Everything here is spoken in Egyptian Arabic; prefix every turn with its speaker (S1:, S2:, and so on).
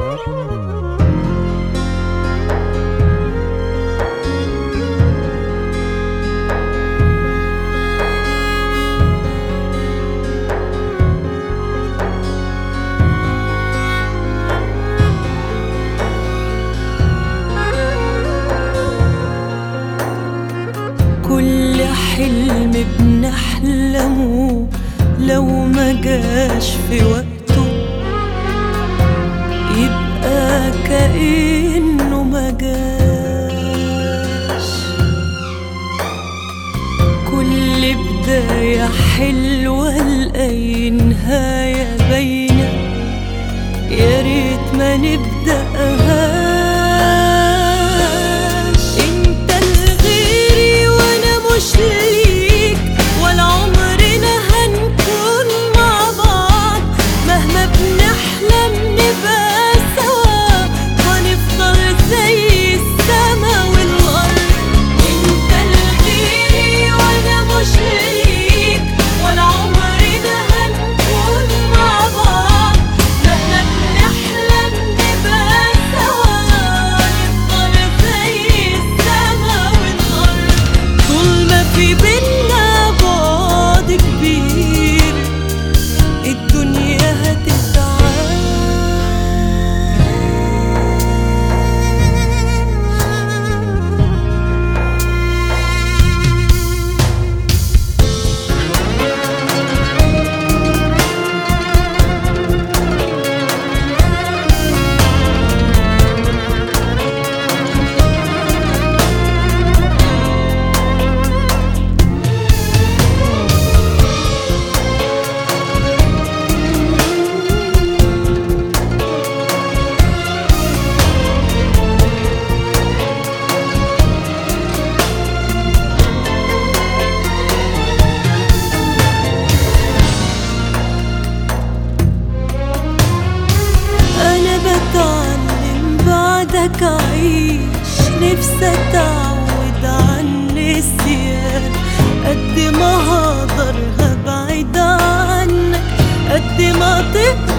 S1: كل حلم بنحلمه لو ما جاش في وقته يبقى كأنه ما جاش كل بداية حلوة لأي نهاية باينة يا ريت ما نبدأهاش انت الغيري وانا مش ليك ولا عمرنا هنكون مع بعض مهما بنحلم نبقى سوا هنفضل زي السما والارض انت الغيري وانا مش ليك ولا عمرنا هنكون مع بعض مهما بنحلم نبقى سوا نفضل زي السما والارض طول ما في بينا بعد كبير الدنيا هتتعاش أنا بتعلم بعدك أعيش نفسي أتعود عن النسيان قد ما هقدر هبعد عنك قد ما تقدر